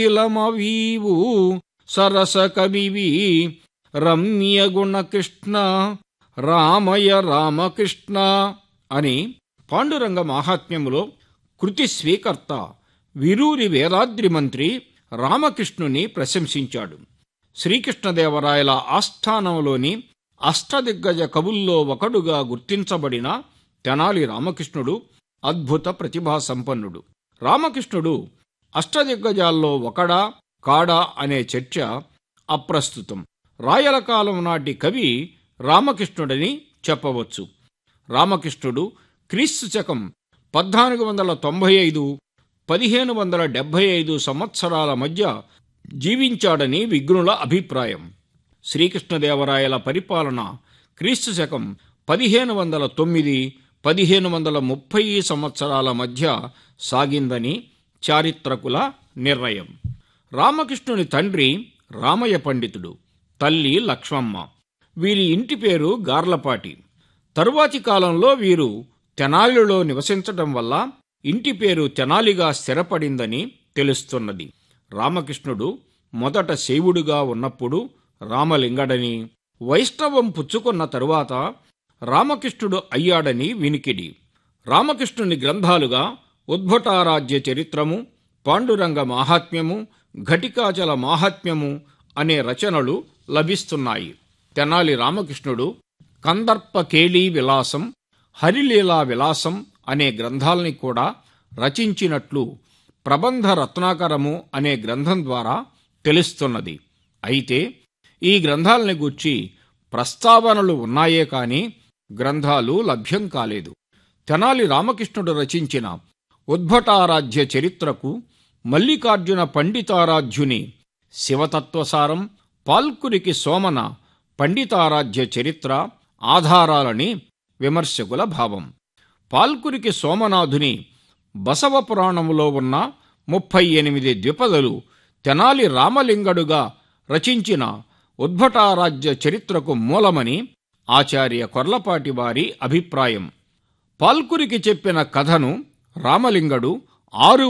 ఇలమవీవు సరస కవివి రమ్య గుణకృష్ణ రామయ రామకృష్ణ అని పాండురంగ మాహాత్మ్యములో కృతి స్వీకర్త విరూరి వేదాద్రి మంత్రి రామకృష్ణుని ప్రశంసించాడు శ్రీకృష్ణదేవరాయల ఆస్థానంలోని అష్టదిగ్గజ కవుల్లో ఒకడుగా గుర్తించబడిన తెనాలి రామకృష్ణుడు అద్భుత ప్రతిభా సంపన్నుడు రామకృష్ణుడు అష్టదిగ్గజాల్లో ఒకడా కాడా అనే చర్చ అప్రస్తుతం రాయల కాలం నాటి కవి రామకృష్ణుడని చెప్పవచ్చు రామకృష్ణుడు క్రీస్తు శకం పద్నాలుగు వందల తొంభై ఐదు పదిహేను వందల డెబ్భై ఐదు సంవత్సరాల మధ్య జీవించాడని విఘ్నుల అభిప్రాయం శ్రీకృష్ణదేవరాయల పరిపాలన క్రీస్తు శకం పదిహేను వందల తొమ్మిది పదిహేను వందల ముప్పై సంవత్సరాల మధ్య సాగిందని చారిత్రకుల నిర్ణయం రామకృష్ణుని తండ్రి రామయ్య పండితుడు తల్లి లక్ష్మమ్మ వీరి ఇంటి పేరు గార్లపాటి తరువాతి కాలంలో వీరు తెనాలిలో నివసించటం వల్ల ఇంటి పేరు తెనాలిగా స్థిరపడిందని తెలుస్తున్నది రామకృష్ణుడు మొదట శైవుడుగా ఉన్నప్పుడు రామలింగడని వైష్ణవం పుచ్చుకున్న తరువాత రామకృష్ణుడు అయ్యాడని వినికిడి రామకృష్ణుని గ్రంథాలుగా ఉద్భటారాజ్య చరిత్రము పాండురంగ మాహాత్మ్యము ఘటికాచల మాహాత్మ్యము అనే రచనలు లభిస్తున్నాయి తెనాలి రామకృష్ణుడు కందర్ప కేళీ విలాసం హరిలీలా విలాసం అనే గ్రంథాల్ని కూడా రచించినట్లు ప్రబంధ రత్నాకరము అనే గ్రంథం ద్వారా తెలుస్తున్నది అయితే ఈ గ్రంథాలని గూర్చి ప్రస్తావనలు ఉన్నాయే కాని గ్రంథాలు లభ్యం కాలేదు తెనాలి రామకృష్ణుడు రచించిన ఉద్భటారాధ్య చరిత్రకు మల్లికార్జున పండితారాధ్యుని శివతత్వసారం పాల్కురికి సోమన పండితారాధ్య చరిత్ర ఆధారాలని విమర్శకుల భావం పాల్కురికి సోమనాథుని బసవ పురాణములో ఉన్న ముప్పై ఎనిమిది ద్విపదలు తెనాలి రామలింగడుగా రచించిన ఉద్భటారాజ్య చరిత్రకు మూలమని ఆచార్య కొర్లపాటి వారి అభిప్రాయం పాల్కురికి చెప్పిన కథను రామలింగడు ఆరు